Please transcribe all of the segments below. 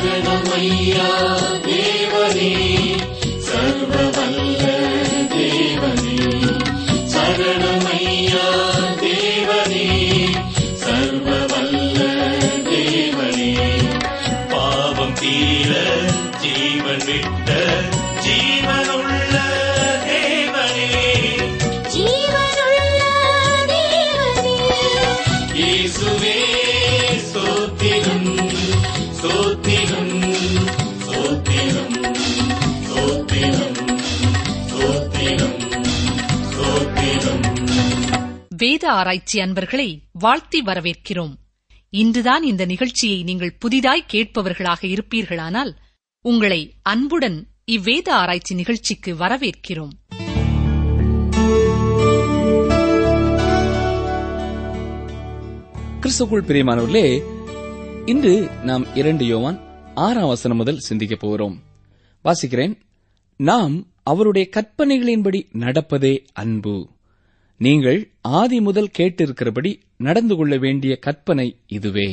சரணமையா தேவனே சர்வவல்ல தேவனே சரணமையா தேவனே சர்வவல்ல தேவனே பாவம் தீர ஜீவன் விட்ட ஜீவனுள்ள தேவனே ஜீவனுள்ள தேவனே இயேசுவே ஸ்தோத்திரம் ஸ்தோத்திரம் ஸ்தோத்திரம் ஸ்தோத்திரம் ஸ்தோத்திரம் ஸ்தோத்திரம் வேத ஆராய்ச்சி அன்பர்களை வாழ்த்தி வரவேற்கிறோம் இன்றுதான் இந்த நிகழ்ச்சியை நீங்கள் புதிதாய் கேட்பவர்களாக இருப்பீர்களானால் உங்களை அன்புடன் இவ்வேத ஆராய்ச்சி நிகழ்ச்சிக்கு வரவேற்கிறோம் கிறிஸ்துக்குள் பிரியமானவர்களே இன்று நாம் இரண்டு யோவான் ஆறாம் வசனம் முதல் சிந்திக்கப் போகிறோம் வாசிக்கிறேன் நாம் அவருடைய கற்பனைகளின்படி நடப்பதே அன்பு நீங்கள் ஆதி முதல் கேட்டிருக்கிறபடி நடந்து கொள்ள வேண்டிய கற்பனை இதுவே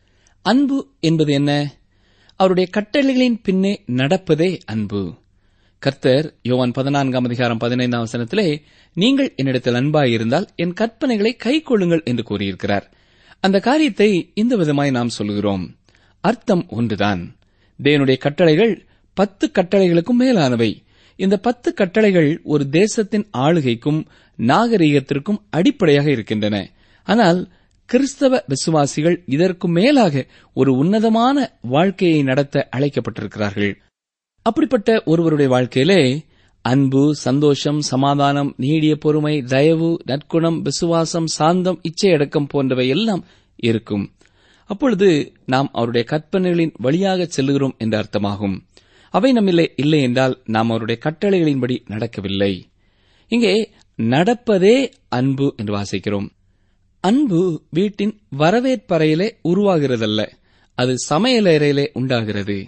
அன்பு என்பது என்ன அவருடைய கட்டளைகளின் பின்னே நடப்பதே அன்பு கர்த்தர் யோவான் பதினான்காம் அதிகாரம் பதினைந்தாம் வசனத்திலே நீங்கள் என்னிடத்தில் அன்பாயிருந்தால் என் கற்பனைகளை கைக்கொள்ளுங்கள் என்று கூறியிருக்கிறார் அந்த காரியத்தை இந்த விதமாய் நாம் சொல்கிறோம் அர்த்தம் ஒன்றுதான் தேவனுடைய கட்டளைகள் பத்து கட்டளைகளுக்கும் மேலானவை இந்த பத்து கட்டளைகள் ஒரு தேசத்தின் ஆளுகைக்கும் நாகரீகத்திற்கும் அடிப்படையாக இருக்கின்றன ஆனால் கிறிஸ்தவ விசுவாசிகள் இதற்கு மேலாக ஒரு உன்னதமான வாழ்க்கையை நடத்த அழைக்கப்பட்டிருக்கிறார்கள் அப்படிப்பட்ட ஒருவருடைய வாழ்க்கையிலே அன்பு சந்தோஷம் சமாதானம் நீடிய பொறுமை தயவு நற்குணம் விசுவாசம் சாந்தம் இச்சையடக்கம் போன்றவை எல்லாம் இருக்கும் அப்பொழுது நாம் அவருடைய கற்பனைகளின் வழியாக செல்லுகிறோம் என்ற அர்த்தமாகும் அவை நம்மிலே இல்லை என்றால் நாம் அவருடைய கட்டளைகளின்படி நடக்கவில்லை இங்கே நடப்பதே அன்பு என்று வாசிக்கிறோம் அன்பு வீட்டின் வரவேற்பறையிலே உருவாகிறதல்ல அது சமையலறையிலே உண்டாகிறது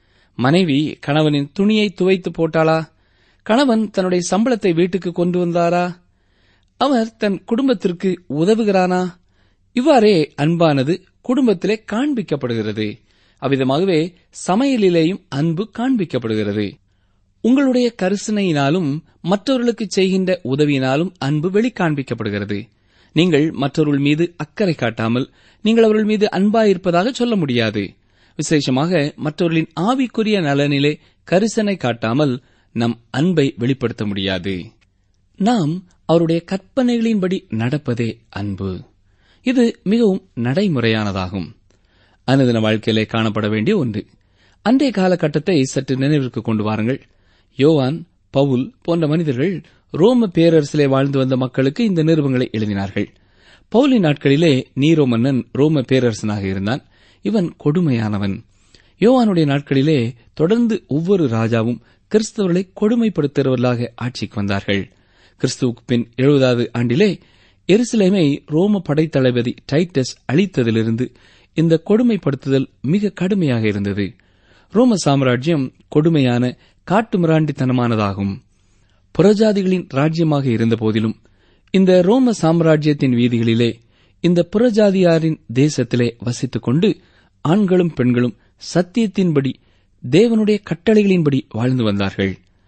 மனைவி கணவனின் துணியை துவைத்து போட்டாளா கணவன் தன்னுடைய சம்பளத்தை வீட்டுக்கு கொண்டு வந்தாரா அவர் தன் குடும்பத்திற்கு உதவுகிறானா இவ்வாறே அன்பானது குடும்பத்திலே காண்பிக்கப்படுகிறது அவ்விதமாகவே சமையலிலேயும் அன்பு காண்பிக்கப்படுகிறது உங்களுடைய கரிசனையினாலும் மற்றவர்களுக்கு செய்கின்ற உதவியினாலும் அன்பு வெளிக்காண்பிக்கப்படுகிறது நீங்கள் மற்றவர்கள் மீது அக்கறை காட்டாமல் நீங்கள் அவர்கள் மீது அன்பாயிருப்பதாக சொல்ல முடியாது விசேஷமாக மற்றவர்களின் ஆவிக்குரிய நலனிலே கரிசனை காட்டாமல் நம் அன்பை வெளிப்படுத்த முடியாது நாம் அவருடைய கற்பனைகளின்படி நடப்பதே அன்பு இது மிகவும் நடைமுறையானதாகும் அனுதின வாழ்க்கையிலே காணப்பட வேண்டிய ஒன்று அன்றைய காலகட்டத்தை சற்று நினைவிற்கு கொண்டு வாருங்கள் யோவான் பவுல் போன்ற மனிதர்கள் ரோம பேரரசிலே வாழ்ந்து வந்த மக்களுக்கு இந்த நிருபங்களை எழுதினார்கள் பவுலின் நாட்களிலே நீரோ மன்னன் ரோம பேரரசனாக இருந்தான் இவன் கொடுமையானவன் யோவானுடைய நாட்களிலே தொடர்ந்து ஒவ்வொரு ராஜாவும் கிறிஸ்தவர்களை கொடுமைப்படுத்துகிறவர்களாக ஆட்சிக்கு வந்தார்கள் கிறிஸ்துவுக்கு பின் எழுபதாவது ஆண்டிலே எருசலேமை ரோம படைத்தளபதி டைட்டஸ் அழித்ததிலிருந்து இந்த கொடுமைப்படுத்துதல் மிக கடுமையாக இருந்தது ரோம சாம்ராஜ்யம் கொடுமையான காட்டுமிராண்டித்தனமானதாகும் புறஜாதிகளின் ராஜ்யமாக இருந்த போதிலும் இந்த ரோம சாம்ராஜ்யத்தின் வீதிகளிலே இந்த புறஜாதியாரின் தேசத்திலே வசித்துக் கொண்டு ஆண்களும் பெண்களும் சத்தியத்தின்படி தேவனுடைய கட்டளைகளின்படி வாழ்ந்து வந்தார்கள்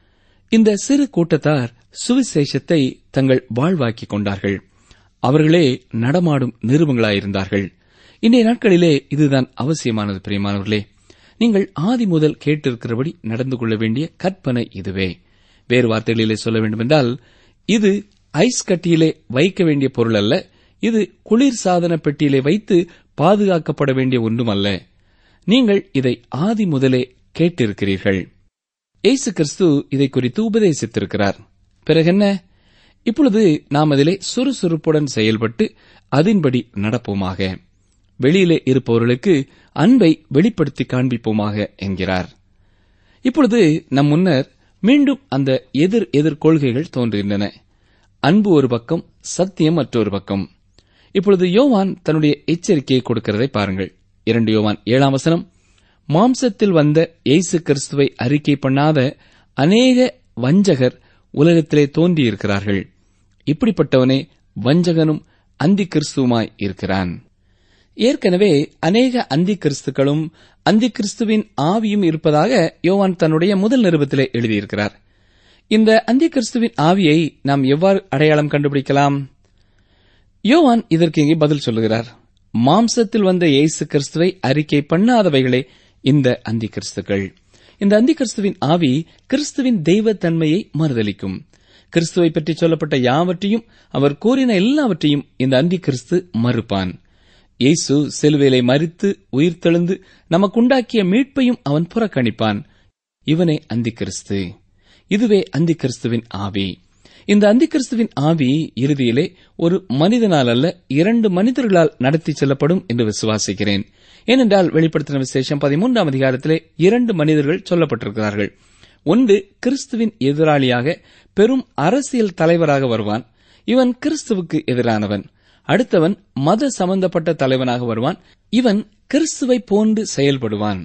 இந்த சிறு கூட்டத்தார் சுவிசேஷத்தை தங்கள் வாழ்வாக்கிக் கொண்டார்கள் அவர்களே நடமாடும் நிறுவங்களாயிருந்தார்கள் இன்றைய நாட்களிலே இதுதான் அவசியமானது பிரியமானவர்களே நீங்கள் ஆதி முதல் கேட்டிருக்கிறபடி நடந்து கொள்ள வேண்டிய கற்பனை இதுவே வேறு வார்த்தைகளிலே சொல்ல வேண்டுமென்றால் இது ஐஸ் கட்டியிலே வைக்க வேண்டிய பொருள் அல்ல இது குளிர் சாதன பெட்டியிலே வைத்து பாதுகாக்கப்பட வேண்டிய ஒன்றும் அல்ல நீங்கள் இதை ஆதி முதலே கேட்டிருக்கிறீர்கள் இயேசு கிறிஸ்து இதை குறித்து உபதேசித்திருக்கிறார் பிறகென்ன இப்பொழுது நாம் அதிலே சுறுசுறுப்புடன் செயல்பட்டு அதன்படி நடப்போமாக வெளியிலே இருப்பவர்களுக்கு அன்பை வெளிப்படுத்தி காண்பிப்போமாக என்கிறார் இப்பொழுது நம் முன்னர் மீண்டும் அந்த எதிர் எதிர் கொள்கைகள் தோன்றுகின்றன அன்பு ஒரு பக்கம் சத்தியம் மற்றொரு பக்கம் இப்பொழுது யோவான் தன்னுடைய எச்சரிக்கையை கொடுக்கிறதை பாருங்கள் இரண்டு யோவான் ஏழாம் வசனம் மாம்சத்தில் வந்த இயேசு கிறிஸ்துவை அறிக்கை பண்ணாத அநேக வஞ்சகர் உலகத்திலே தோன்றியிருக்கிறார்கள் இப்படிப்பட்டவனே வஞ்சகனும் அந்தி கிறிஸ்துவுமாய் இருக்கிறான் ஏற்கனவே அநேக அந்தி கிறிஸ்துக்களும் அந்தி கிறிஸ்துவின் ஆவியும் இருப்பதாக யோவான் தன்னுடைய முதல் நிருபத்திலே எழுதியிருக்கிறார் இந்த அந்தி கிறிஸ்துவின் ஆவியை நாம் எவ்வாறு அடையாளம் கண்டுபிடிக்கலாம் யோவான் இதற்கு இங்கே பதில் சொல்லுகிறார் மாம்சத்தில் வந்த இயேசு கிறிஸ்துவை அறிக்கை பண்ணாதவைகளே இந்த அந்தி கிறிஸ்துக்கள் இந்த அந்தி கிறிஸ்துவின் ஆவி கிறிஸ்துவின் தெய்வத்தன்மையை மறுதலிக்கும் கிறிஸ்துவை பற்றி சொல்லப்பட்ட யாவற்றையும் அவர் கூறின எல்லாவற்றையும் இந்த அந்தி கிறிஸ்து மறுப்பான் இயேசு சிலுவையிலே மறித்து உயிர்த்தெழுந்து நமக்குண்டாக்கிய மீட்பையும் அவன் புறக்கணிப்பான் இவனே அந்தி கிறிஸ்து இதுவே அந்தி கிறிஸ்துவின் ஆவி இந்த அந்தி கிறிஸ்துவின் ஆவி இறுதியிலே ஒரு மனிதனால் அல்ல இரண்டு மனிதர்களால் நடத்தி செல்லப்படும் என்று விசுவாசிக்கிறேன் ஏனென்றால் வெளிப்படுத்தின விசேஷம் பதிமூன்றாம் அதிகாரத்திலே இரண்டு மனிதர்கள் சொல்லப்பட்டிருக்கிறார்கள் ஒன்று கிறிஸ்துவின் எதிராளியாக பெரும் அரசியல் தலைவராக வருவான் இவன் கிறிஸ்துவுக்கு எதிரானவன் அடுத்தவன் மத சம்பந்தப்பட்ட தலைவனாக வருவான் இவன் கிறிஸ்துவை போன்று செயல்படுவான்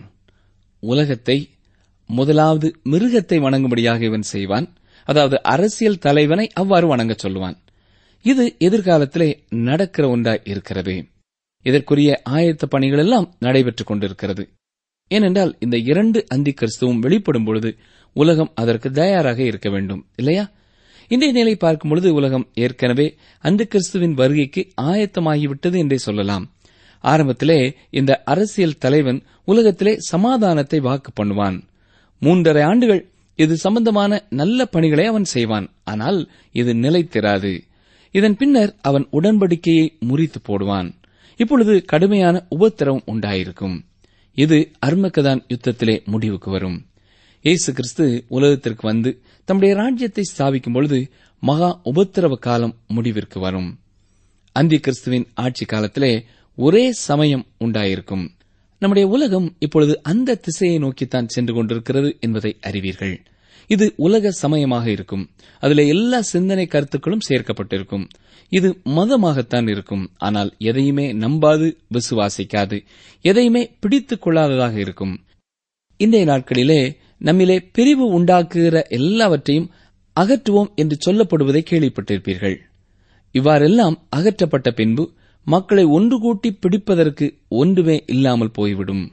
உலகத்தை முதலாவது மிருகத்தை வணங்கும்படியாக இவன் செய்வான் அதாவது அரசியல் தலைவனை அவ்வாறு வணங்கச் சொல்லுவான் இது எதிர்காலத்திலே நடக்கிற ஒன்றாய் இருக்கிறது இதற்குரிய ஆயத்த பணிகள் எல்லாம் நடைபெற்றுக் கொண்டிருக்கிறது ஏனென்றால் இந்த இரண்டு அந்தி கிறிஸ்துவும் வெளிப்படும் பொழுது உலகம் அதற்கு தயாராக இருக்க வேண்டும் இல்லையா இன்றைய நிலை பார்க்கும் பொழுது உலகம் ஏற்கனவே அந்த கிறிஸ்துவின் வருகைக்கு ஆயத்தமாகிவிட்டது என்றே சொல்லலாம் ஆரம்பத்திலே இந்த அரசியல் தலைவன் உலகத்திலே சமாதானத்தை வாக்கு பண்ணுவான் மூன்றரை ஆண்டுகள் இது சம்பந்தமான நல்ல பணிகளை அவன் செய்வான் ஆனால் இது நிலைத்திராது இதன் பின்னர் அவன் உடன்படிக்கையை முறித்து போடுவான் இப்பொழுது கடுமையான உபத்திரவம் உண்டாயிருக்கும் இது அர்மக்கதான் யுத்தத்திலே முடிவுக்கு வரும் இயேசு கிறிஸ்து உலகத்திற்கு வந்து தம்முடைய ராஜ்யத்தை ஸ்தாபிக்கும் பொழுது மகா உபத்திரவ காலம் முடிவிற்கு வரும் அந்தி கிறிஸ்துவின் ஆட்சி காலத்திலே ஒரே சமயம் உண்டாயிருக்கும் நம்முடைய உலகம் இப்பொழுது அந்த திசையை நோக்கித்தான் சென்று கொண்டிருக்கிறது என்பதை அறிவீர்கள் இது உலக சமயமாக இருக்கும் அதிலே எல்லா சிந்தனை கருத்துக்களும் சேர்க்கப்பட்டிருக்கும் இது மதமாகத்தான் இருக்கும் ஆனால் எதையுமே நம்பாது விசுவாசிக்காது எதையுமே பிடித்துக் கொள்ளாததாக இருக்கும் இன்றைய நாட்களிலே நம்மிலே பிரிவு உண்டாக்குகிற எல்லாவற்றையும் அகற்றுவோம் என்று சொல்லப்படுவதை கேள்விப்பட்டிருப்பீர்கள் இவ்வாறெல்லாம் அகற்றப்பட்ட பின்பு மக்களை ஒன்று கூட்டி பிடிப்பதற்கு ஒன்றுமே இல்லாமல் போய்விடும்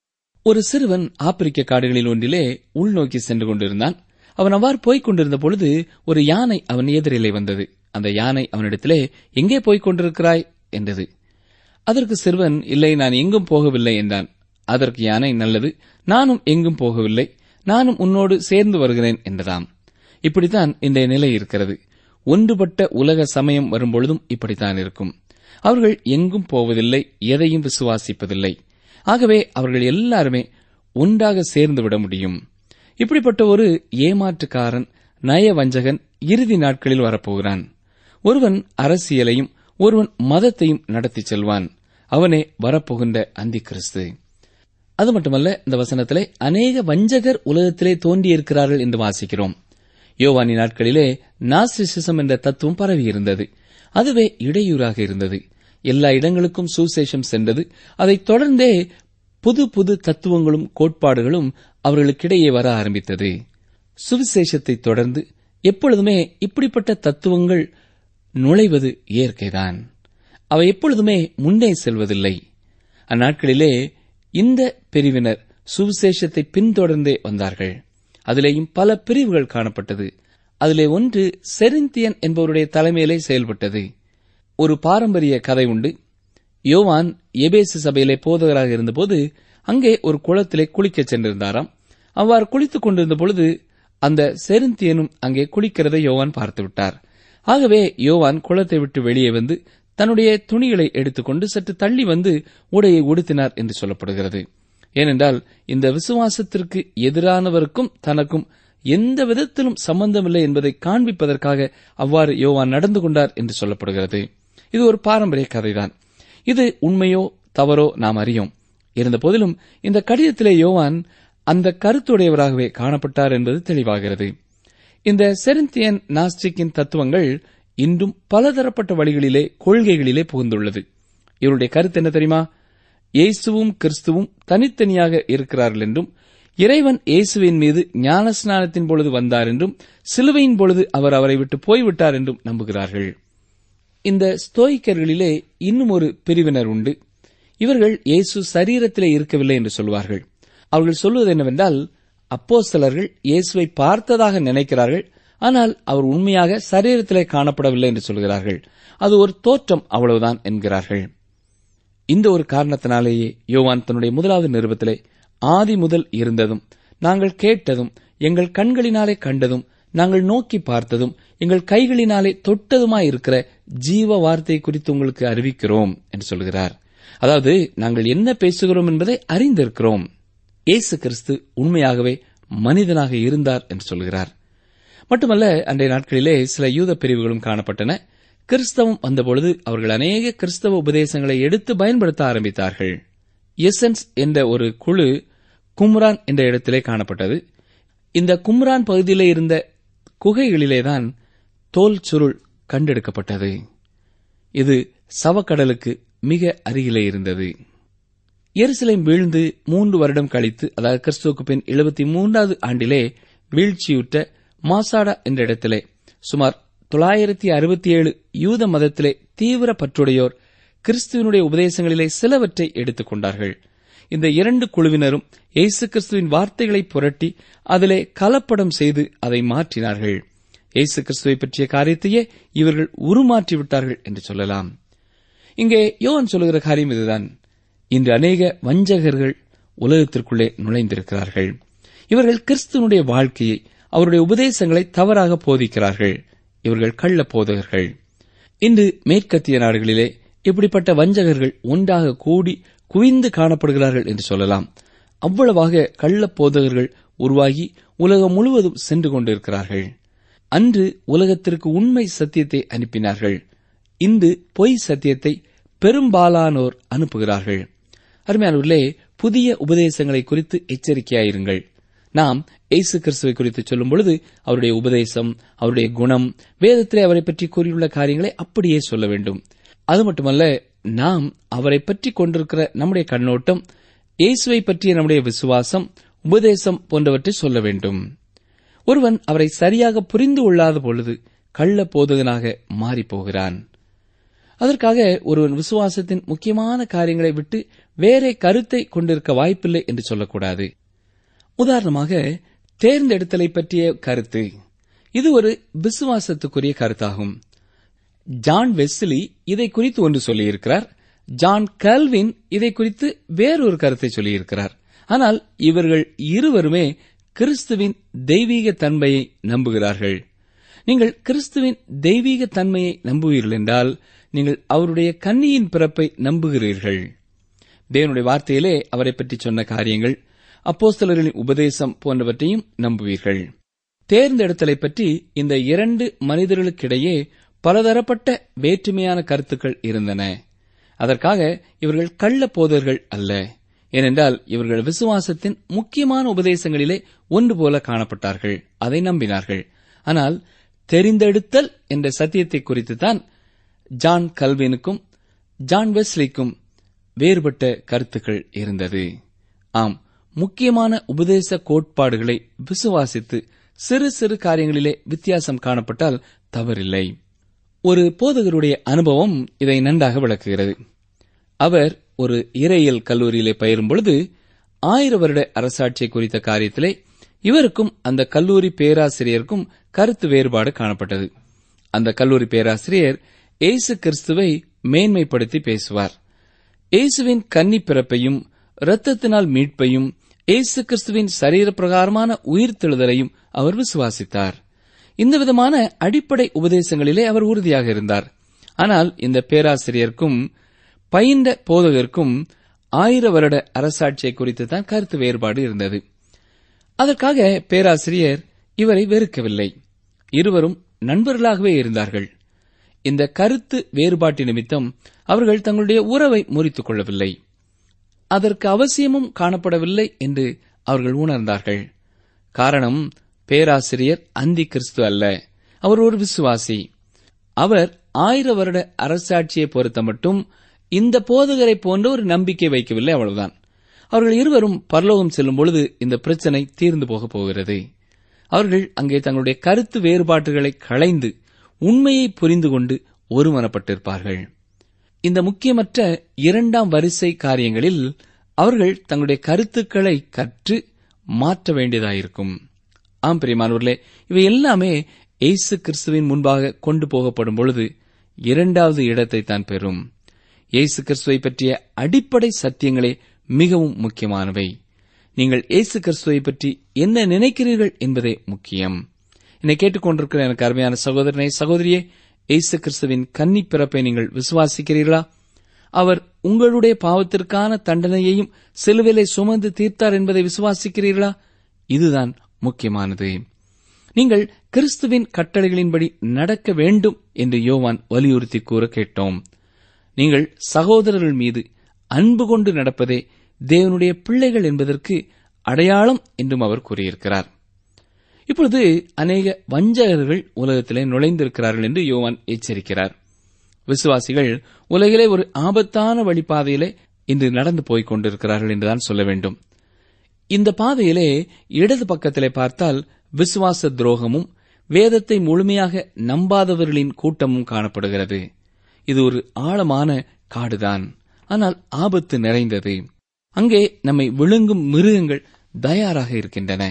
ஒரு சிறுவன் ஆப்பிரிக்க காடுகளில் ஒன்றிலே உள்நோக்கி சென்று கொண்டிருந்தான் அவன் அவ்வாறு போய்க் கொண்டிருந்த பொழுது ஒரு யானை அவன் எதிரிலே வந்தது அந்த யானை அவனிடத்திலே எங்கே போய்க் கொண்டிருக்கிறாய் என்றது அதற்கு சிறுவன் இல்லை நான் எங்கும் போகவில்லை என்றான் அதற்கு யானை நல்லது நானும் எங்கும் போகவில்லை நானும் உன்னோடு சேர்ந்து வருகிறேன் என்றதாம் இப்படித்தான் இன்றைய நிலை இருக்கிறது ஒன்றுபட்ட உலக சமயம் வரும்பொழுதும் இப்படித்தான் இருக்கும் அவர்கள் எங்கும் போவதில்லை எதையும் விசுவாசிப்பதில்லை ஆகவே அவர்கள் எல்லாருமே ஒன்றாக சேர்ந்து விட முடியும் இப்படிப்பட்ட ஒரு ஏமாற்றுக்காரன் நயவஞ்சகன் இறுதி நாட்களில் வரப்போகிறான் ஒருவன் அரசியலையும் ஒருவன் மதத்தையும் நடத்தி செல்வான் அவனே வரப்போகின்ற அந்தி கிறிஸ்து அது மட்டுமல்ல இந்த வசனத்திலே அநேக வஞ்சகர் உலகத்திலே தோன்றியிருக்கிறார்கள் என்று வாசிக்கிறோம் யோவானி நாட்களிலே நாசிசிசம் என்ற தத்துவம் பரவியிருந்தது அதுவே இடையூறாக இருந்தது எல்லா இடங்களுக்கும் சுசேஷம் சென்றது அதைத் தொடர்ந்தே புது புது தத்துவங்களும் கோட்பாடுகளும் அவர்களுக்கிடையே வர ஆரம்பித்தது சுவிசேஷத்தை தொடர்ந்து எப்பொழுதுமே இப்படிப்பட்ட தத்துவங்கள் நுழைவது இயற்கைதான் அவை எப்பொழுதுமே முன்னே செல்வதில்லை அந்நாட்களிலே இந்த பிரிவினர் சுவிசேஷத்தை பின்தொடர்ந்தே வந்தார்கள் அதிலேயும் பல பிரிவுகள் காணப்பட்டது அதிலே ஒன்று செரிந்தியன் என்பவருடைய தலைமையிலே செயல்பட்டது ஒரு பாரம்பரிய கதை உண்டு யோவான் எபேசு சபையிலே போதகராக இருந்தபோது அங்கே ஒரு குளத்திலே குளிக்கச் சென்றிருந்தாராம் அவ்வாறு குளித்துக் கொண்டிருந்த பொழுது அந்த செருந்தியனும் அங்கே குளிக்கிறதை யோவான் பார்த்துவிட்டார் ஆகவே யோவான் குளத்தை விட்டு வெளியே வந்து தன்னுடைய துணிகளை எடுத்துக்கொண்டு சற்று தள்ளி வந்து உடையை உடுத்தினார் என்று சொல்லப்படுகிறது ஏனென்றால் இந்த விசுவாசத்திற்கு எதிரானவருக்கும் தனக்கும் எந்த விதத்திலும் சம்பந்தமில்லை என்பதை காண்பிப்பதற்காக அவ்வாறு யோவான் நடந்து கொண்டார் என்று சொல்லப்படுகிறது இது ஒரு பாரம்பரிய கதைதான் இது உண்மையோ தவறோ நாம் அறியோம் இருந்தபோதிலும் இந்த கடிதத்திலே யோவான் அந்த கருத்துடையவராகவே காணப்பட்டார் என்பது தெளிவாகிறது இந்த செரிந்தியன் நாஸ்டிக்கின் தத்துவங்கள் இன்றும் பலதரப்பட்ட வழிகளிலே கொள்கைகளிலே புகுந்துள்ளது இவருடைய கருத்து என்ன தெரியுமா இயேசுவும் கிறிஸ்துவும் தனித்தனியாக இருக்கிறார்கள் என்றும் இறைவன் இயேசுவின் மீது ஞானஸ்நானத்தின் பொழுது வந்தார் என்றும் சிலுவையின் பொழுது அவர் அவரை விட்டு போய்விட்டார் என்றும் நம்புகிறார்கள் இந்த ஸ்தோயிக்கர்களிலே இன்னும் ஒரு பிரிவினர் உண்டு இவர்கள் இயேசு சரீரத்திலே இருக்கவில்லை என்று சொல்வார்கள் அவர்கள் சொல்வது என்னவென்றால் அப்போஸ்தலர்கள் இயேசுவை பார்த்ததாக நினைக்கிறார்கள் ஆனால் அவர் உண்மையாக சரீரத்திலே காணப்படவில்லை என்று சொல்கிறார்கள் அது ஒரு தோற்றம் அவ்வளவுதான் என்கிறார்கள் இந்த ஒரு காரணத்தினாலேயே யோவான் தன்னுடைய முதலாவது நிருபத்திலே ஆதி முதல் இருந்ததும் நாங்கள் கேட்டதும் எங்கள் கண்களினாலே கண்டதும் நாங்கள் நோக்கி பார்த்ததும் எங்கள் கைகளினாலே தொட்டதுமாய் இருக்கிற ஜீவ வார்த்தை குறித்து உங்களுக்கு அறிவிக்கிறோம் என்று சொல்கிறார் அதாவது நாங்கள் என்ன பேசுகிறோம் என்பதை அறிந்திருக்கிறோம் இயேசு கிறிஸ்து உண்மையாகவே மனிதனாக இருந்தார் என்று சொல்கிறார் மட்டுமல்ல அன்றைய நாட்களிலே சில யூத பிரிவுகளும் காணப்பட்டன கிறிஸ்தவம் வந்தபொழுது அவர்கள் அநேக கிறிஸ்தவ உபதேசங்களை எடுத்து பயன்படுத்த ஆரம்பித்தார்கள் எசன்ஸ் என்ற ஒரு குழு கும்ரான் என்ற இடத்திலே காணப்பட்டது இந்த கும்ரான் பகுதியிலே இருந்த குகைகளிலேதான் தோல் சுருள் கண்டெடுக்கப்பட்டது இது சவக்கடலுக்கு மிக அருகிலே இருந்தது எருசலேம் வீழ்ந்து மூன்று வருடம் கழித்து அதாவது கிறிஸ்துவுக்கு பின் எழுபத்தி மூன்றாவது ஆண்டிலே வீழ்ச்சியுற்ற மாசாடா என்ற இடத்திலே சுமார் தொள்ளாயிரத்தி அறுபத்தி ஏழு யூத மதத்திலே தீவிர பற்றுடையோர் கிறிஸ்துவனுடைய உபதேசங்களிலே சிலவற்றை எடுத்துக் கொண்டார்கள் இந்த இரண்டு குழுவினரும் இயேசு கிறிஸ்துவின் வார்த்தைகளை புரட்டி அதிலே கலப்படம் செய்து அதை மாற்றினார்கள் இயேசு கிறிஸ்துவை பற்றிய காரியத்தையே இவர்கள் உருமாற்றி விட்டார்கள் என்று சொல்லலாம் இங்கே யோவான் சொல்லுகிற காரியம் இதுதான் இன்று அநேக வஞ்சகர்கள் உலகத்திற்குள்ளே நுழைந்திருக்கிறார்கள் இவர்கள் கிறிஸ்துவனுடைய வாழ்க்கையை அவருடைய உபதேசங்களை தவறாக போதிக்கிறார்கள் இவர்கள் கள்ள போதகர்கள் இன்று மேற்கத்திய நாடுகளிலே இப்படிப்பட்ட வஞ்சகர்கள் ஒன்றாக கூடி குவிந்து காணப்படுகிறார்கள் என்று சொல்லலாம் அவ்வளவாக கள்ள போதகர்கள் உருவாகி உலகம் முழுவதும் சென்று கொண்டிருக்கிறார்கள் அன்று உலகத்திற்கு உண்மை சத்தியத்தை அனுப்பினார்கள் இன்று பொய் சத்தியத்தை பெரும்பாலானோர் அனுப்புகிறார்கள் அருமையானவர்களே புதிய உபதேசங்களை குறித்து எச்சரிக்கையாயிருங்கள் நாம் இயேசு கிறிஸ்துவை குறித்து சொல்லும் பொழுது அவருடைய உபதேசம் அவருடைய குணம் வேதத்திலே அவரை பற்றி கூறியுள்ள காரியங்களை அப்படியே சொல்ல வேண்டும் அது மட்டுமல்ல நாம் அவரை பற்றி கொண்டிருக்கிற நம்முடைய கண்ணோட்டம் இயேசுவை பற்றிய நம்முடைய விசுவாசம் உபதேசம் போன்றவற்றை சொல்ல வேண்டும் ஒருவன் அவரை சரியாக புரிந்து கொள்ளாத பொழுது கள்ள போதகனாக மாறிப்போகிறான் அதற்காக ஒருவன் விசுவாசத்தின் முக்கியமான காரியங்களை விட்டு வேறே கருத்தை கொண்டிருக்க வாய்ப்பில்லை என்று சொல்லக்கூடாது உதாரணமாக தேர்ந்தெடுத்தலை பற்றிய கருத்து இது ஒரு விசுவாசத்துக்குரிய கருத்தாகும் ஜான் வெஸ்லி இதை குறித்து ஒன்று சொல்லியிருக்கிறார் ஜான் கல்வின் இதை குறித்து வேறொரு கருத்தை சொல்லியிருக்கிறார் ஆனால் இவர்கள் இருவருமே கிறிஸ்துவின் தெய்வீக தன்மையை நம்புகிறார்கள் நீங்கள் கிறிஸ்துவின் தெய்வீக தன்மையை நம்புவீர்கள் என்றால் நீங்கள் அவருடைய கன்னியின் பிறப்பை நம்புகிறீர்கள் தேவனுடைய வார்த்தையிலே அவரை பற்றி சொன்ன காரியங்கள் அப்போஸ்தலர்களின் உபதேசம் போன்றவற்றையும் நம்புவீர்கள் தேர்ந்தெடுத்தலை பற்றி இந்த இரண்டு மனிதர்களுக்கிடையே பலதரப்பட்ட வேற்றுமையான கருத்துக்கள் இருந்தன அதற்காக இவர்கள் கள்ள போதர்கள் அல்ல ஏனென்றால் இவர்கள் விசுவாசத்தின் முக்கியமான உபதேசங்களிலே ஒன்று போல காணப்பட்டார்கள் அதை நம்பினார்கள் ஆனால் தெரிந்தெடுத்தல் என்ற சத்தியத்தை குறித்துத்தான் ஜான் கல்வினுக்கும் ஜான் வெஸ்லிக்கும் வேறுபட்ட கருத்துக்கள் இருந்தது ஆம் முக்கியமான உபதேச கோட்பாடுகளை விசுவாசித்து சிறு சிறு காரியங்களிலே வித்தியாசம் காணப்பட்டால் தவறில்லை ஒரு போதகருடைய அனுபவம் இதை நன்றாக விளக்குகிறது அவர் ஒரு இறையியல் கல்லூரியிலே பயிரும் பொழுது ஆயிர வருட அரசாட்சி குறித்த காரியத்திலே இவருக்கும் அந்த கல்லூரி பேராசிரியருக்கும் கருத்து வேறுபாடு காணப்பட்டது அந்த கல்லூரி பேராசிரியர் இயேசு கிறிஸ்துவை மேன்மைப்படுத்தி பேசுவார் இயேசுவின் கன்னி பிறப்பையும் இரத்தத்தினால் மீட்பையும் இயேசு கிறிஸ்துவின் சரீர பிரகாரமான உயிர்த்தெழுதலையும் அவர் விசுவாசித்தார் இந்த விதமான அடிப்படை உபதேசங்களிலே அவர் உறுதியாக இருந்தார் ஆனால் இந்த பேராசிரியருக்கும் பயின்ற போதகருக்கும் ஆயிர வருட அரசாட்சியை குறித்து தான் கருத்து வேறுபாடு இருந்தது அதற்காக பேராசிரியர் இவரை வெறுக்கவில்லை இருவரும் நண்பர்களாகவே இருந்தார்கள் இந்த கருத்து வேறுபாட்டு நிமித்தம் அவர்கள் தங்களுடைய உறவை முறித்துக் கொள்ளவில்லை அதற்கு அவசியமும் காணப்படவில்லை என்று அவர்கள் உணர்ந்தார்கள் காரணம் பேராசிரியர் அந்தி கிறிஸ்து அல்ல அவர் ஒரு விசுவாசி அவர் ஆயிர வருட அரசாட்சியை பொறுத்த மட்டும் இந்த போதகரை போன்ற ஒரு நம்பிக்கை வைக்கவில்லை அவ்வளவுதான் அவர்கள் இருவரும் பரலோகம் செல்லும் பொழுது இந்த பிரச்சனை தீர்ந்து போகப் போகிறது அவர்கள் அங்கே தங்களுடைய கருத்து வேறுபாடுகளை களைந்து உண்மையை புரிந்து கொண்டு ஒருமனப்பட்டிருப்பார்கள் இந்த முக்கியமற்ற இரண்டாம் வரிசை காரியங்களில் அவர்கள் தங்களுடைய கருத்துக்களை கற்று மாற்ற வேண்டியதாயிருக்கும் ஆம் பிரியமானவர்களே இவை எல்லாமே இயேசு கிறிஸ்துவின் முன்பாக கொண்டு போகப்படும் பொழுது இரண்டாவது இடத்தை தான் பெறும் இயேசு கிறிஸ்துவை பற்றிய அடிப்படை சத்தியங்களே மிகவும் முக்கியமானவை நீங்கள் இயேசு கிறிஸ்துவை பற்றி என்ன நினைக்கிறீர்கள் என்பதே முக்கியம் என்னை கேட்டுக்கொண்டிருக்கிற எனக்கு அருமையான சகோதரனை சகோதரியே இயேசு கிறிஸ்துவின் கன்னி பிறப்பை நீங்கள் விசுவாசிக்கிறீர்களா அவர் உங்களுடைய பாவத்திற்கான தண்டனையையும் சிலுவிலை சுமந்து தீர்த்தார் என்பதை விசுவாசிக்கிறீர்களா இதுதான் முக்கியமானது நீங்கள் கிறிஸ்துவின் கட்டளைகளின்படி நடக்க வேண்டும் என்று யோவான் வலியுறுத்தி கூற கேட்டோம் நீங்கள் சகோதரர்கள் மீது அன்பு கொண்டு நடப்பதே தேவனுடைய பிள்ளைகள் என்பதற்கு அடையாளம் என்றும் அவர் கூறியிருக்கிறார் இப்பொழுது அநேக வஞ்சகர்கள் உலகத்திலே நுழைந்திருக்கிறார்கள் என்று யோவான் எச்சரிக்கிறார் விசுவாசிகள் உலகிலே ஒரு ஆபத்தான வழிபாதையிலே இன்று நடந்து போய்க் கொண்டிருக்கிறார்கள் என்றுதான் சொல்ல வேண்டும் இந்த பாதையிலே இடது பக்கத்திலே பார்த்தால் விசுவாச துரோகமும் வேதத்தை முழுமையாக நம்பாதவர்களின் கூட்டமும் காணப்படுகிறது இது ஒரு ஆழமான காடுதான் ஆனால் ஆபத்து நிறைந்தது அங்கே நம்மை விழுங்கும் மிருகங்கள் தயாராக இருக்கின்றன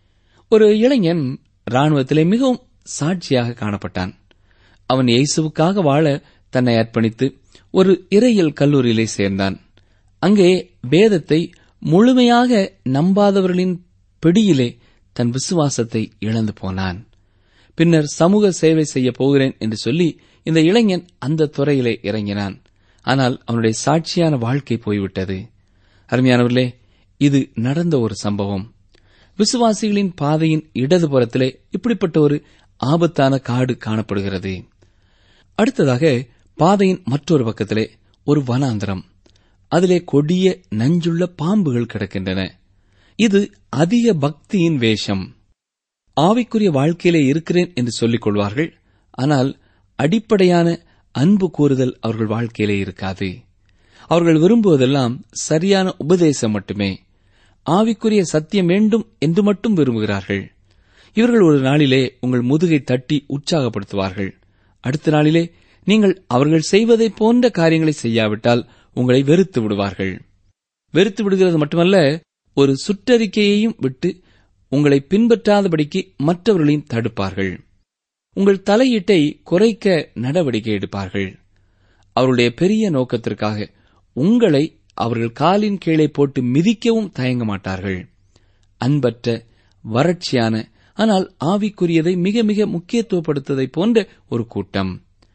ஒரு இளைஞன் ராணுவத்திலே மிகவும் சாட்சியாக காணப்பட்டான் அவன் இயேசுவுக்காக வாழ தன்னை அர்ப்பணித்து ஒரு இறையியல் கல்லூரியிலே சேர்ந்தான் அங்கே வேதத்தை முழுமையாக நம்பாதவர்களின் பிடியிலே தன் விசுவாசத்தை இழந்து போனான் பின்னர் சமூக சேவை செய்ய போகிறேன் என்று சொல்லி இந்த இளைஞன் அந்த துறையிலே இறங்கினான் ஆனால் அவனுடைய சாட்சியான வாழ்க்கை போய்விட்டது அருமையானவர்களே இது நடந்த ஒரு சம்பவம் விசுவாசிகளின் பாதையின் இடதுபுறத்திலே இப்படிப்பட்ட ஒரு ஆபத்தான காடு காணப்படுகிறது அடுத்ததாக பாதையின் மற்றொரு பக்கத்திலே ஒரு வனாந்தரம் அதிலே கொடிய நஞ்சுள்ள பாம்புகள் கிடக்கின்றன இது அதிக பக்தியின் வேஷம் ஆவிக்குரிய வாழ்க்கையிலே இருக்கிறேன் என்று சொல்லிக் கொள்வார்கள் ஆனால் அடிப்படையான அன்பு கூறுதல் அவர்கள் வாழ்க்கையிலே இருக்காது அவர்கள் விரும்புவதெல்லாம் சரியான உபதேசம் மட்டுமே ஆவிக்குரிய சத்தியம் வேண்டும் என்று மட்டும் விரும்புகிறார்கள் இவர்கள் ஒரு நாளிலே உங்கள் முதுகை தட்டி உற்சாகப்படுத்துவார்கள் அடுத்த நாளிலே நீங்கள் அவர்கள் செய்வதைப் போன்ற காரியங்களை செய்யாவிட்டால் உங்களை வெறுத்து விடுவார்கள் வெறுத்து விடுகிறது மட்டுமல்ல ஒரு சுற்றறிக்கையையும் விட்டு உங்களை பின்பற்றாதபடிக்கு மற்றவர்களையும் தடுப்பார்கள் உங்கள் தலையீட்டை குறைக்க நடவடிக்கை எடுப்பார்கள் அவருடைய பெரிய நோக்கத்திற்காக உங்களை அவர்கள் காலின் கீழே போட்டு மிதிக்கவும் தயங்க மாட்டார்கள் அன்பற்ற வறட்சியான ஆனால் ஆவிக்குரியதை மிக மிக முக்கியத்துவப்படுத்துவதைப் போன்ற ஒரு கூட்டம்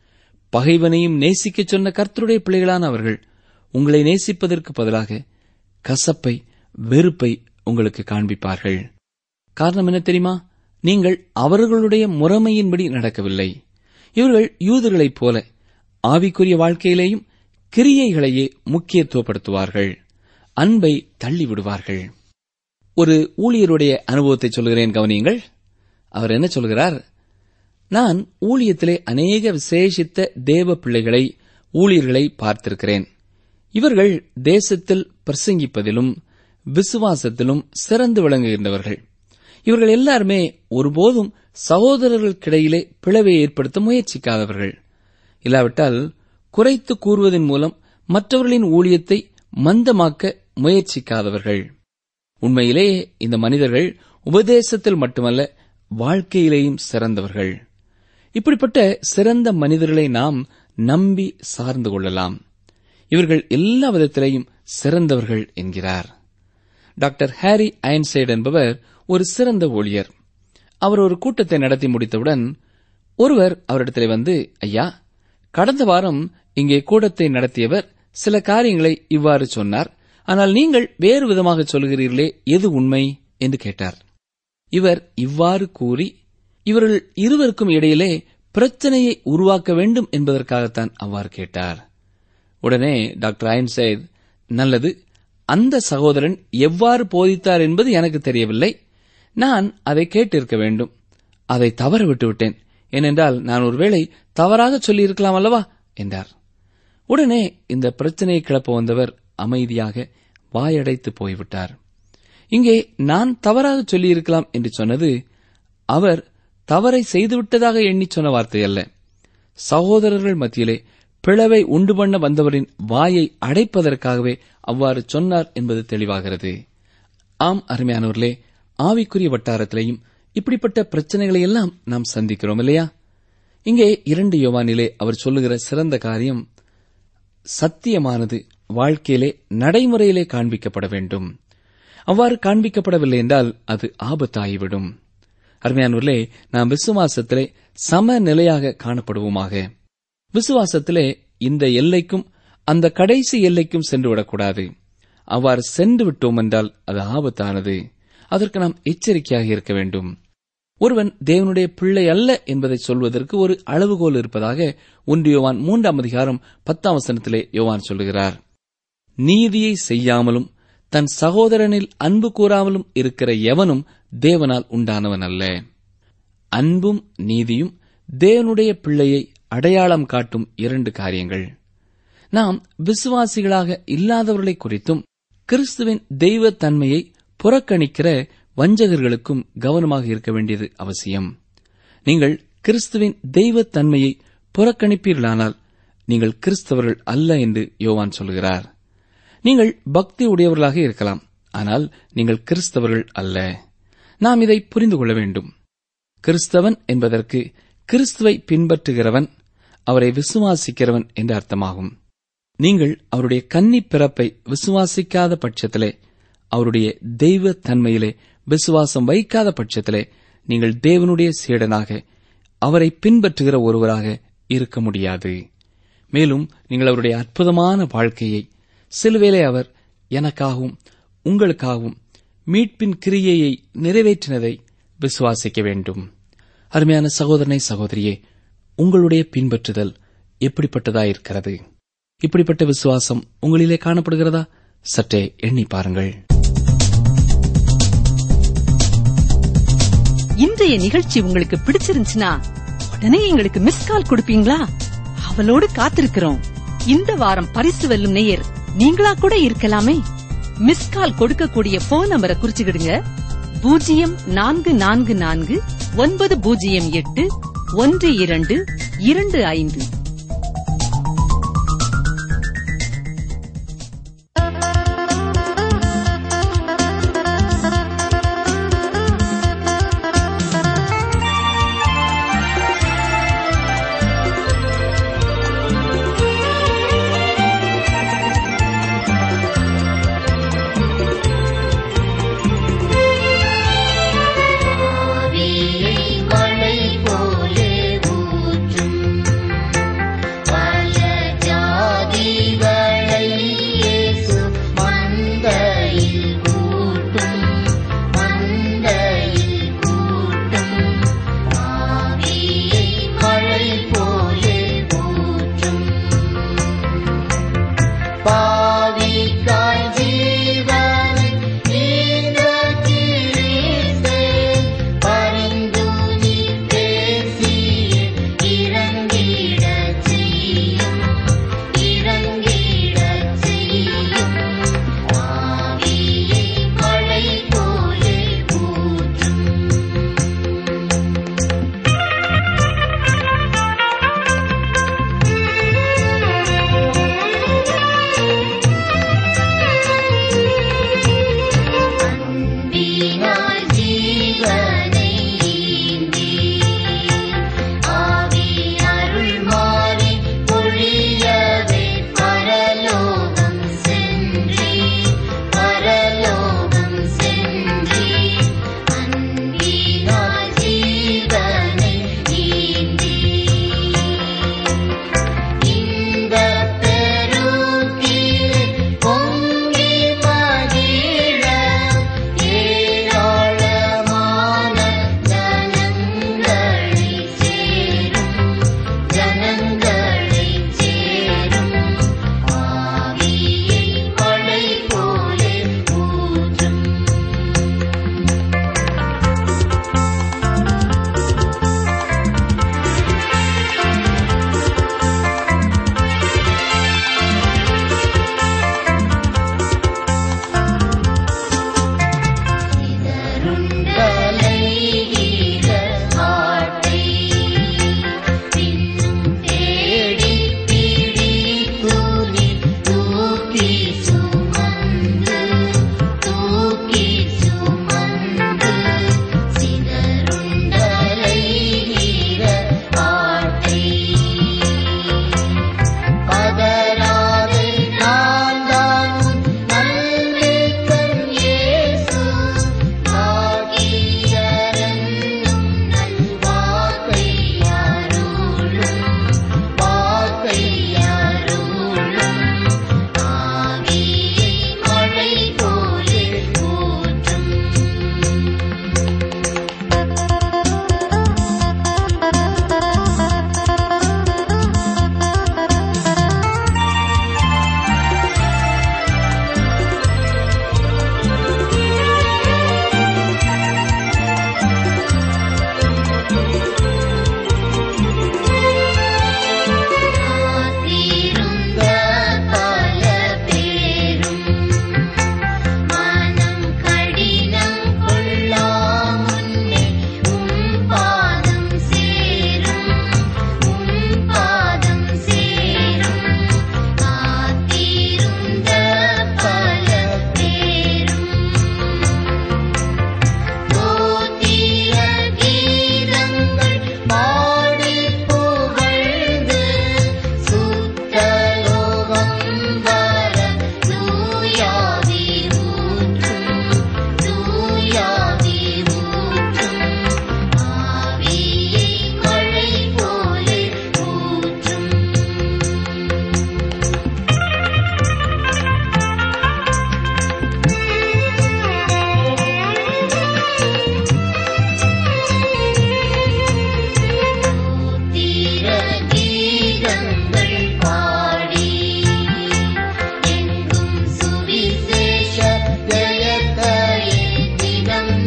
பகைவனையும் நேசிக்கச் சொன்ன கர்த்தருடைய பிள்ளைகளான அவர்கள் உங்களை நேசிப்பதற்கு பதிலாக கசப்பை வெறுப்பை உங்களுக்கு காண்பிப்பார்கள் காரணம் என்ன தெரியுமா நீங்கள் அவர்களுடைய முறைமையின்படி நடக்கவில்லை இவர்கள் யூதர்களைப் போல ஆவிக்குரிய வாழ்க்கையிலேயும் கிரியைகளையே முக்கியத்துவப்படுத்துவார்கள் அன்பை தள்ளிவிடுவார்கள் ஒரு ஊழியருடைய அனுபவத்தை சொல்கிறேன் கவனியுங்கள் அவர் என்ன சொல்கிறார் நான் ஊழியத்திலே அநேக விசேஷித்த தேவ பிள்ளைகளை ஊழியர்களை பார்த்திருக்கிறேன் இவர்கள் தேசத்தில் பிரசங்கிப்பதிலும் விசுவாசத்திலும் சிறந்து விளங்குகின்றவர்கள் இவர்கள் எல்லாருமே ஒருபோதும் சகோதரர்களுக்கிடையிலே பிளவை ஏற்படுத்த முயற்சிக்காதவர்கள் இல்லாவிட்டால் குறைத்து கூறுவதன் மூலம் மற்றவர்களின் ஊழியத்தை மந்தமாக்க முயற்சிக்காதவர்கள் உண்மையிலே இந்த மனிதர்கள் உபதேசத்தில் மட்டுமல்ல வாழ்க்கையிலேயும் சிறந்தவர்கள் இப்படிப்பட்ட சிறந்த மனிதர்களை நாம் நம்பி சார்ந்து கொள்ளலாம் இவர்கள் எல்லா விதத்திலேயும் சிறந்தவர்கள் என்கிறார் டாக்டர் ஹாரி அயன்சைட் என்பவர் ஒரு சிறந்த ஊழியர் அவர் ஒரு கூட்டத்தை நடத்தி முடித்தவுடன் ஒருவர் அவரிடத்தில் வந்து ஐயா கடந்த வாரம் இங்கே கூட்டத்தை நடத்தியவர் சில காரியங்களை இவ்வாறு சொன்னார் ஆனால் நீங்கள் வேறு விதமாக சொல்கிறீர்களே எது உண்மை என்று கேட்டார் இவர் இவ்வாறு கூறி இவர்கள் இருவருக்கும் இடையிலே பிரச்சனையை உருவாக்க வேண்டும் என்பதற்காகத்தான் அவ்வாறு கேட்டார் உடனே டாக்டர் ஐன்சைத் நல்லது அந்த சகோதரன் எவ்வாறு போதித்தார் என்பது எனக்கு தெரியவில்லை நான் அதை கேட்டிருக்க வேண்டும் அதை தவற விட்டுவிட்டேன் ஏனென்றால் நான் ஒருவேளை தவறாக சொல்லியிருக்கலாம் அல்லவா என்றார் உடனே இந்த பிரச்சனையை கிளப்ப வந்தவர் அமைதியாக வாயடைத்து போய்விட்டார் இங்கே நான் தவறாக சொல்லியிருக்கலாம் என்று சொன்னது அவர் தவறை செய்துவிட்டதாக எண்ணி சொன்ன வார்த்தை அல்ல சகோதரர்கள் மத்தியிலே பிளவை உண்டு பண்ண வந்தவரின் வாயை அடைப்பதற்காகவே அவ்வாறு சொன்னார் என்பது தெளிவாகிறது ஆம் அருமையானவர்களே ஆவிக்குரிய வட்டாரத்திலேயும் இப்படிப்பட்ட பிரச்சனைகளை எல்லாம் நாம் சந்திக்கிறோம் இல்லையா இங்கே இரண்டு யோவானிலே அவர் சொல்லுகிற சிறந்த காரியம் சத்தியமானது வாழ்க்கையிலே நடைமுறையிலே காண்பிக்கப்பட வேண்டும் அவ்வாறு காண்பிக்கப்படவில்லை என்றால் அது ஆபத்தாகிவிடும் அருமையானவர்களே நாம் விசுவாசத்திலே சமநிலையாக காணப்படுவோமாக விசுவாசத்திலே இந்த எல்லைக்கும் அந்த கடைசி எல்லைக்கும் சென்று விடக்கூடாது அவ்வாறு சென்று விட்டோம் என்றால் அது ஆபத்தானது அதற்கு நாம் எச்சரிக்கையாக இருக்க வேண்டும் ஒருவன் தேவனுடைய பிள்ளை அல்ல என்பதை சொல்வதற்கு ஒரு அளவுகோல் இருப்பதாக ஒன்று யோவான் மூன்றாம் அதிகாரம் பத்தாம் வசனத்திலே யோவான் சொல்லுகிறார் நீதியை செய்யாமலும் தன் சகோதரனில் அன்பு கூறாமலும் இருக்கிற எவனும் தேவனால் உண்டானவன் அல்ல அன்பும் நீதியும் தேவனுடைய பிள்ளையை அடையாளம் காட்டும் இரண்டு காரியங்கள் நாம் விசுவாசிகளாக இல்லாதவர்களை குறித்தும் கிறிஸ்துவின் தெய்வ தன்மையை புறக்கணிக்கிற வஞ்சகர்களுக்கும் கவனமாக இருக்க வேண்டியது அவசியம் நீங்கள் கிறிஸ்துவின் தெய்வ தன்மையை புறக்கணிப்பீர்களானால் நீங்கள் கிறிஸ்தவர்கள் அல்ல என்று யோவான் சொல்கிறார் நீங்கள் பக்தி உடையவர்களாக இருக்கலாம் ஆனால் நீங்கள் கிறிஸ்தவர்கள் அல்ல நாம் இதை புரிந்து கொள்ள வேண்டும் கிறிஸ்தவன் என்பதற்கு கிறிஸ்துவை பின்பற்றுகிறவன் அவரை விசுவாசிக்கிறவன் என்று அர்த்தமாகும் நீங்கள் அவருடைய கன்னி பிறப்பை விசுவாசிக்காத பட்சத்திலே அவருடைய தெய்வ தன்மையிலே விசுவாசம் வைக்காத பட்சத்திலே நீங்கள் தேவனுடைய சீடனாக அவரை பின்பற்றுகிற ஒருவராக இருக்க முடியாது மேலும் நீங்கள் அவருடைய அற்புதமான வாழ்க்கையை சிலுவேலே அவர் எனக்காகவும் உங்களுக்காகவும் மீட்பின் கிரியையை நிறைவேற்றினதை விசுவாசிக்க வேண்டும் அருமையான சகோதரனை சகோதரியே உங்களுடைய பின்பற்றுதல் எப்படிப்பட்டதாயிருக்கிறது இப்படிப்பட்ட விசுவாசம் உங்களிலே காணப்படுகிறதா சற்றே எண்ணி பாருங்கள் இன்றைய நிகழ்ச்சி உங்களுக்கு பிடிச்சிருந்துச்சுன்னா உடனே எங்களுக்கு மிஸ் கால் கொடுப்பீங்களா அவளோடு காத்திருக்கிறோம் இந்த வாரம் பரிசு வெல்லும் நேயர் நீங்களா கூட இருக்கலாமே மிஸ் கால் கொடுக்கக்கூடிய போன் நம்பரை குறிச்சுக்கிடுங்க பூஜ்ஜியம் நான்கு நான்கு நான்கு ஒன்பது பூஜ்ஜியம் எட்டு ஒன்று இரண்டு இரண்டு ஐந்து ஆவியை மழை போலே ஊற்றும் பல ஜாதிகளை இயேசு மந்தையில் கூட்டும் மந்தையில் கூட்டும் ஆவியை மழை போலே ஊற்றும் பாவிக்காய் ஜீவனை ஈந்த கிறிஸ்தே, பரிந்து நீ பேசிய இறங்கிடச் செய்யும், இறங்கிடச் செய்யும். ஆவியை மழை போலே ஊற்றும் அன்பினால் ஜீவனை ஈந்தி, ஆவி அருள் மாறி பொழியவே பரலோகம் சென்றி, பரலோகம் சென்றி, அன்பினால் ஜீவனை ஈந்தி. இந்த பெருக்கில் பொங்கி மகிழ ஏராளமான ஜனங்களைச் சேரும், ஜனங்களைச் சேரும். ஆவியை மழை போலே ஊற்றும் சிதறுண்டலைகிற ஆட்டை பின்னும் தேடி பிடித்து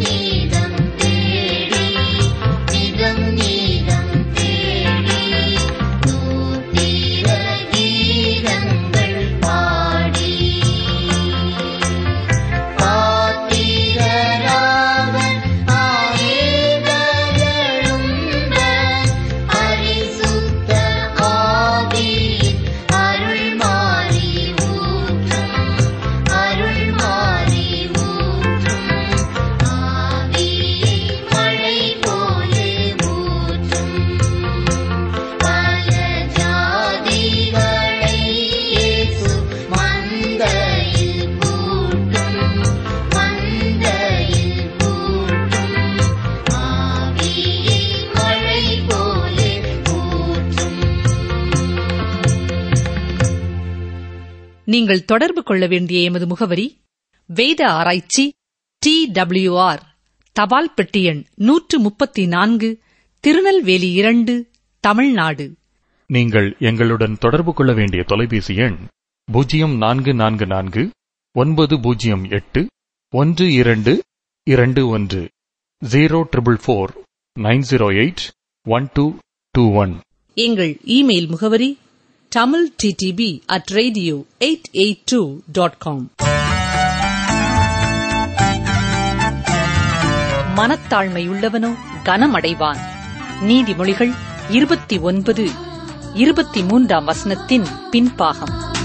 நீதம் தேடி நிதம் நீதம் தேடி நூத்திர கீதங்கள் பாடி பாத்திரராக ஆயுதங்களும்ப பரிசுத்த ஆவியின் அருள் மாறி ஊற்றும் அருள் மாறி ஊற்றும் ஆவியை மழை போலே ஊற்றும் பல ஜாதிகளை இயேசு மந்தையில் கூட்டும் மந்தையில் கூட்டும் ஆவியை மழை போலே ஊற்றும் நீங்கள் தொடர்பு கொள்ள வேண்டிய எமது முகவரி வேத ஆராய்ச்சி டி ஆர் தபால் பெட்டி எண் நூற்று முப்பத்தி நான்கு திருநெல்வேலி இரண்டு தமிழ்நாடு நீங்கள் எங்களுடன் தொடர்பு கொள்ள வேண்டிய தொலைபேசி எண் பூஜ்ஜியம் நான்கு நான்கு நான்கு ஒன்பது பூஜ்ஜியம் எட்டு ஒன்று இரண்டு இரண்டு ஒன்று zero triple four nine zero eight one two two one எங்கள் இமெயில் முகவரி Tamil DTP at radio eight eight two dot com மனத்தாழ்மையுள்ளவனோ கனமடைவான் நீதிமொழிகள் இருபத்தி ஒன்பது இருபத்தி மூன்றாம் வசனத்தின் பின்பாகம்